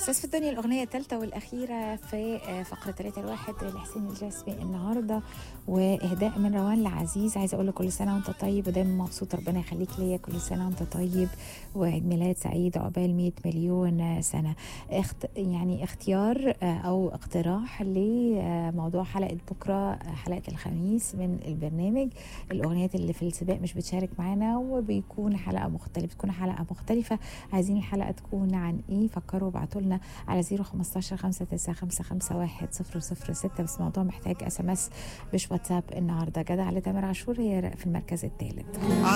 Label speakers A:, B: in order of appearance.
A: استاذ في الدنيا الاغنيه الثالثه والاخيره في فقره 3 الواحد لحسين الجسمي النهارده واهداء من روان العزيز عايزه اقول له كل سنه وانت طيب ودايما مبسوط ربنا يخليك ليا كل سنه وانت طيب وعيد ميلاد سعيد عقبال 100 مليون سنه اخت يعني اختيار او اقتراح لموضوع حلقه بكره حلقه الخميس من البرنامج الاغنيات اللي في السباق مش بتشارك معانا وبيكون حلقه مختلفه بتكون حلقه مختلفه عايزين الحلقه تكون عن ايه فكروا ابعتوا لنا على 015 59 ستة بس الموضوع محتاج اس ام اس مش واتساب النهارده جدع على تامر عاشور هي في المركز الثالث